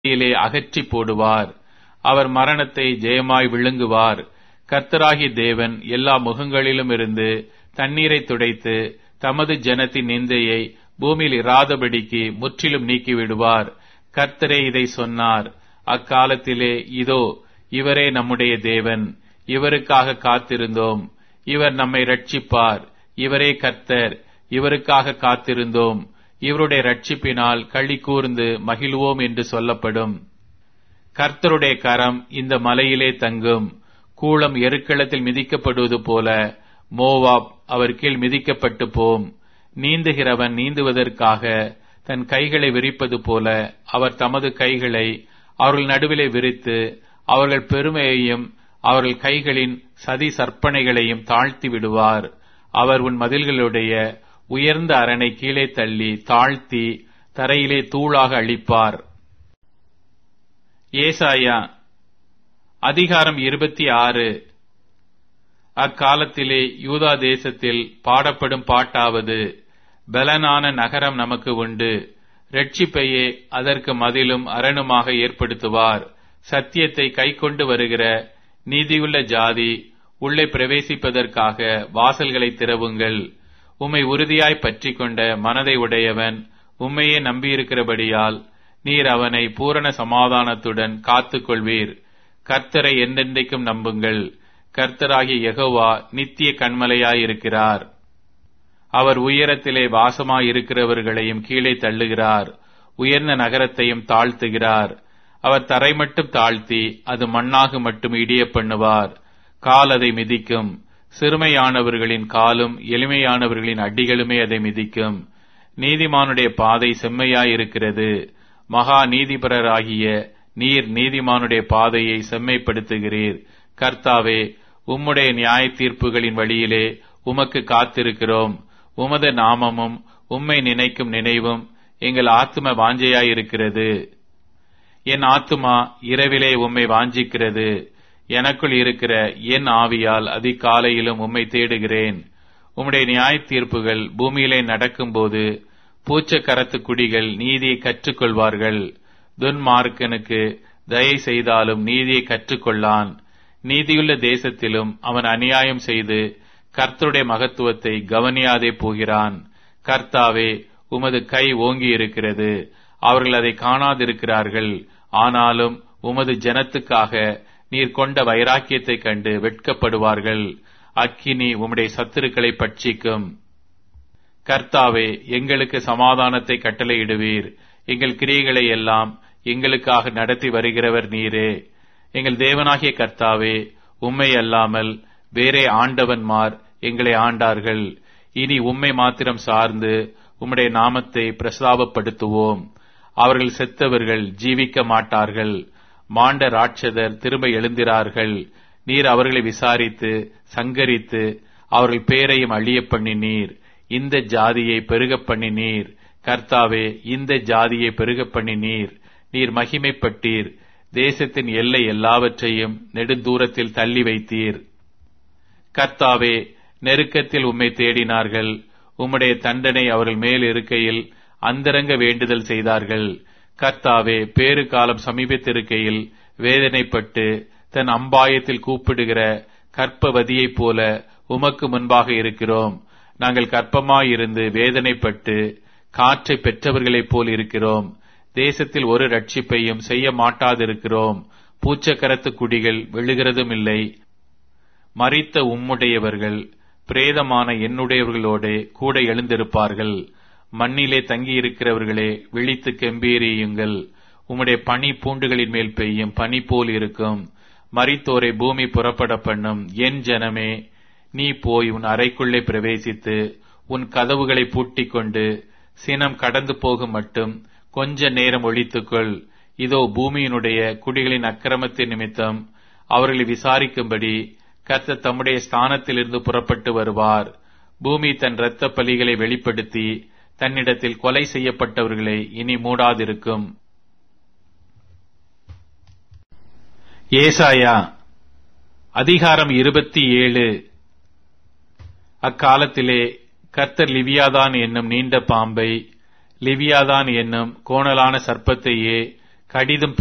தீயிலே அகற்றி போடுவார் அவர் மரணத்தை ஜெயமாய் விழுங்குவார் கர்த்தராகிய தேவன் எல்லா முகங்களிலும் இருந்து தண்ணீரை துடைத்து தமது ஜனத்தின் நிந்தையை பூமியில் இராதபடிக்கு முற்றிலும் நீக்கிவிடுவார் கர்த்தரே இதை சொன்னார் அக்காலத்திலே இதோ இவரே நம்முடைய தேவன் இவருக்காக காத்திருந்தோம் இவர் நம்மை ரட்சிப்பார் இவரே கர்த்தர் இவருக்காக காத்திருந்தோம் இவருடைய ரட்சிப்பினால் களி கூர்ந்து மகிழ்வோம் என்று சொல்லப்படும் கர்த்தருடைய கரம் இந்த மலையிலே தங்கும் கூளம் எருக்களத்தில் மிதிக்கப்படுவது போல மோவாப் அவர் கீழ் மிதிக்கப்பட்டு போம் நீந்துகிறவன் நீந்துவதற்காக தன் கைகளை விரிப்பது போல அவர் தமது கைகளை அவர்கள் நடுவிலே விரித்து அவர்கள் பெருமையையும் அவர்கள் கைகளின் சதி சற்பனைகளையும் தாழ்த்தி விடுவார் அவர் உன் மதில்களுடைய உயர்ந்த அரணை கீழே தள்ளி தாழ்த்தி தரையிலே தூளாக அழிப்பார் ஏசாயா அதிகாரம் இருபத்தி ஆறு அக்காலத்திலே யூதா தேசத்தில் பாடப்படும் பாட்டாவது பலனான நகரம் நமக்கு உண்டு ரட்சிப்பையே அதற்கு மதிலும் அரணுமாக ஏற்படுத்துவார் சத்தியத்தை கைக்கொண்டு வருகிற நீதியுள்ள ஜாதி உள்ளே பிரவேசிப்பதற்காக வாசல்களை திறவுங்கள் உம்மை உறுதியாய் பற்றி கொண்ட மனதை உடையவன் உம்மையே நம்பியிருக்கிறபடியால் நீர் அவனை பூரண சமாதானத்துடன் காத்துக் கொள்வீர் கர்த்தரை என்றென்றைக்கும் நம்புங்கள் கர்த்தராகிய யெகோவா நித்திய கண்மலையாயிருக்கிறார் அவர் உயரத்திலே வாசமாயிருக்கிறவர்களையும் கீழே தள்ளுகிறார் உயர்ந்த நகரத்தையும் தாழ்த்துகிறார் அவர் தரை மட்டும் தாழ்த்தி அது மண்ணாக மட்டும் இடிய பண்ணுவார் கால் அதை மிதிக்கும் சிறுமையானவர்களின் காலும் எளிமையானவர்களின் அடிகளுமே அதை மிதிக்கும் நீதிமானுடைய பாதை செம்மையாயிருக்கிறது மகா நீதிபரராகிய நீர் நீதிமானுடைய பாதையை செம்மைப்படுத்துகிறீர் கர்த்தாவே உம்முடைய நியாய தீர்ப்புகளின் வழியிலே உமக்கு காத்திருக்கிறோம் உமது நாமமும் உம்மை நினைக்கும் நினைவும் எங்கள் ஆத்தும வாஞ்சையாயிருக்கிறது என் ஆத்துமா இரவிலே உம்மை வாஞ்சிக்கிறது எனக்குள் இருக்கிற என் ஆவியால் அதிகாலையிலும் உம்மை தேடுகிறேன் உம்முடைய நியாய தீர்ப்புகள் பூமியிலே நடக்கும்போது பூச்சக்கரத்து குடிகள் நீதியை கற்றுக்கொள்வார்கள் துன்மார்க்கனுக்கு தயை செய்தாலும் நீதியை கற்றுக்கொள்ளான் நீதியுள்ள தேசத்திலும் அவன் அநியாயம் செய்து கர்த்தருடைய மகத்துவத்தை கவனியாதே போகிறான் கர்த்தாவே உமது கை ஓங்கி இருக்கிறது அவர்கள் அதை காணாதிருக்கிறார்கள் ஆனாலும் உமது ஜனத்துக்காக நீர் கொண்ட வைராக்கியத்தை கண்டு வெட்கப்படுவார்கள் அக்கினி உம்முடைய சத்துருக்களை பட்சிக்கும் கர்த்தாவே எங்களுக்கு சமாதானத்தை கட்டளையிடுவீர் எங்கள் கிரியைகளை எல்லாம் எங்களுக்காக நடத்தி வருகிறவர் நீரே எங்கள் தேவனாகிய கர்த்தாவே உம்மை அல்லாமல் வேறே ஆண்டவன்மார் எங்களை ஆண்டார்கள் இனி உம்மை மாத்திரம் சார்ந்து உம்முடைய நாமத்தை பிரஸ்தாபப்படுத்துவோம் அவர்கள் செத்தவர்கள் ஜீவிக்க மாட்டார்கள் மாண்ட ராட்சதர் திரும்ப எழுந்திரார்கள் நீர் அவர்களை விசாரித்து சங்கரித்து அவர்கள் பேரையும் அழிய பண்ணினீர் இந்த ஜாதியை பெருக பண்ணினீர் கர்த்தாவே இந்த ஜாதியை பெருக பண்ணினீர் நீர் மகிமைப்பட்டீர் தேசத்தின் எல்லை எல்லாவற்றையும் நெடுந்தூரத்தில் தள்ளி வைத்தீர் கர்த்தாவே நெருக்கத்தில் உம்மை தேடினார்கள் உம்முடைய தண்டனை அவர்கள் மேல் இருக்கையில் அந்தரங்க வேண்டுதல் செய்தார்கள் கர்த்தாவே பேறு காலம் சமீபத்திருக்கையில் வேதனைப்பட்டு தன் அம்பாயத்தில் கூப்பிடுகிற கற்பவதியைப் போல உமக்கு முன்பாக இருக்கிறோம் நாங்கள் கற்பமாயிருந்து வேதனைப்பட்டு காற்றை பெற்றவர்களைப் போல் இருக்கிறோம் தேசத்தில் ஒரு ரட்சிப்பையும் செய்ய மாட்டாதிருக்கிறோம் பூச்சக்கரத்து குடிகள் விழுகிறதும் இல்லை மறித்த உம்முடையவர்கள் பிரேதமான என்னுடையவர்களோடு கூட எழுந்திருப்பார்கள் மண்ணிலே தங்கியிருக்கிறவர்களே விழித்து கெம்பீரியுங்கள் உம்முடைய பனி பூண்டுகளின் மேல் பெய்யும் பனி போல் இருக்கும் மரித்தோரை பூமி புறப்பட பண்ணும் என் ஜனமே நீ போய் உன் அறைக்குள்ளே பிரவேசித்து உன் கதவுகளை பூட்டிக் கொண்டு சினம் கடந்து போகும் மட்டும் கொஞ்ச நேரம் ஒழித்துக்கொள் இதோ பூமியினுடைய குடிகளின் அக்கிரமத்தின் நிமித்தம் அவர்களை விசாரிக்கும்படி கர்த்த தம்முடைய ஸ்தானத்திலிருந்து புறப்பட்டு வருவார் பூமி தன் இரத்த பலிகளை வெளிப்படுத்தி தன்னிடத்தில் கொலை செய்யப்பட்டவர்களை இனி மூடாதிருக்கும் ஏசாயா அதிகாரம் இருபத்தி ஏழு அக்காலத்திலே கர்த்தர் லிவியாதான் என்னும் நீண்ட பாம்பை லிவியாதான் என்னும் கோணலான சர்ப்பத்தையே கடிதும்